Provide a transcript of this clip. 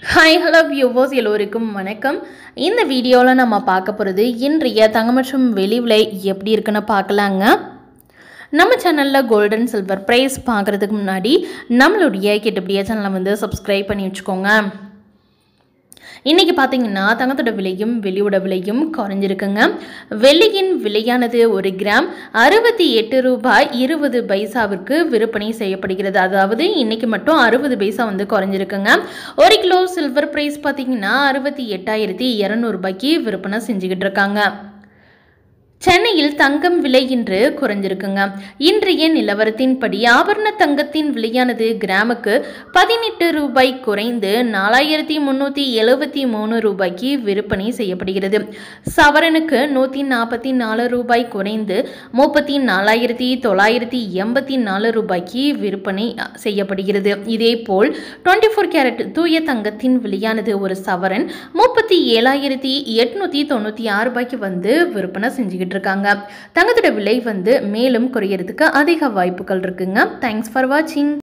hi hello viewers எல்லோருக்கும் வணக்கம் இந்த வீடியோவில் நம்ம பார்க்க போகிறது இன்றைய தங்கம் மற்றும் வெளி விலை எப்படி இருக்குன்னு பார்க்கலாங்க நம்ம சேனலில் கோல்டன் சில்வர் ப்ரைஸ் பார்க்குறதுக்கு முன்னாடி நம்மளுடைய கிட்டப்படியா சேனலை வந்து சப்ஸ்கிரைப் பண்ணி வச்சுக்கோங்க இன்றைக்கி பார்த்தீங்கன்னா தங்கத்தோட விலையும் வெள்ளியோட விலையும் குறைஞ்சிருக்குங்க வெள்ளியின் விலையானது ஒரு கிராம் அறுபத்தி எட்டு ரூபாய் இருபது பைசாவிற்கு விற்பனை செய்யப்படுகிறது அதாவது இன்னைக்கு மட்டும் அறுபது பைசா வந்து குறைஞ்சிருக்குங்க ஒரு கிலோ சில்வர் ப்ரைஸ் பார்த்தீங்கன்னா அறுபத்தி எட்டாயிரத்தி இரநூறுபாய்க்கு விற்பனை செஞ்சுக்கிட்டு இருக்காங்க சென்னையில் தங்கம் விலை இன்று குறைஞ்சிருக்குங்க இன்றைய நிலவரத்தின்படி ஆபரண தங்கத்தின் விலையானது கிராமுக்கு பதினெட்டு ரூபாய் குறைந்து நாலாயிரத்தி முந்நூற்றி எழுபத்தி மூணு ரூபாய்க்கு விற்பனை செய்யப்படுகிறது சவரனுக்கு நூற்றி நாற்பத்தி நாலு ரூபாய் குறைந்து முப்பத்தி நாலாயிரத்தி தொள்ளாயிரத்தி எண்பத்தி நாலு ரூபாய்க்கு விற்பனை செய்யப்படுகிறது இதேபோல் டுவெண்ட்டி ஃபோர் கேரட் தூய தங்கத்தின் விலையானது ஒரு சவரன் முப்பத்தி ஏழாயிரத்தி எட்நூற்றி தொண்ணூற்றி ஆறு ரூபாய்க்கு வந்து விற்பனை செஞ்சுக்கிட்டு இருக்காங்க தங்கத்தோட விலை வந்து மேலும் குறையறதுக்கு அதிக வாய்ப்புகள் இருக்குங்க தேங்க்ஸ் ஃபார் வாட்சிங்